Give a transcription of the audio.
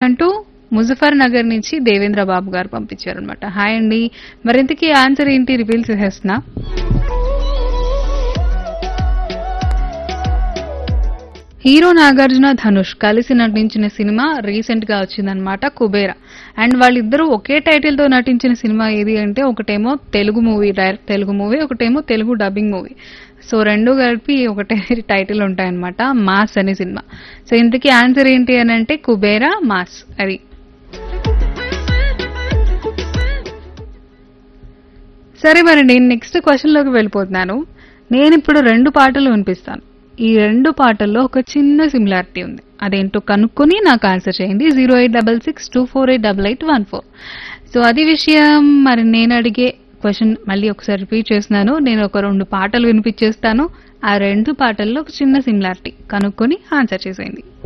అంటూ ముజఫర్ నగర్ నుంచి దేవేంద్ర బాబు గారు పంపించారనమాట హాయ్ అండి మరింతకీ ఆన్సర్ ఏంటి రివీల్ చేసేస్తున్నా హీరో నాగార్జున ధనుష్ కలిసి నటించిన సినిమా రీసెంట్ గా వచ్చిందనమాట కుబేరా అండ్ వాళ్ళిద్దరూ ఒకే టైటిల్ తో నటించిన సినిమా ఏది అంటే ఒకటేమో Telugu movie direct Telugu movie ఒకటేమో తెలుగు డబ్బింగ్ మూవీ సో రెండు కలిపి ఒకటే టైటిల్ ఉంటాయన్నమాట మాస్ అనే సినిమా సో ఇంతకీ ఆన్సర్ ఏంటి అని అంటే కుబేరా మాస్ అది సరే మరి నేను నెక్స్ట్ క్వశ్చన్ లోకి వెళ్ళిపోతున్నాను నేను ఇప్పుడు రెండు పాటలు వినిపిస్తాను ఈ రెండు పాటల్లో ఒక చిన్న సిమిలారిటీ ఉంది అదేంటో కనుక్కొని నాకు ఆన్సర్ చేయండి zero eight double six two four eight double eight one four so అది విషయం మరి నేను అడిగే క్వశ్చన్ మళ్ళీ ఒకసారి రిపీట్ చేస్తున్నాను నేను ఒక రెండు పాటలు వినిపించేస్తాను ఆ రెండు పాటల్లో ఒక చిన్న సిమిలారిటీ కనుక్కొని ఆన్సర్ చేసేయండి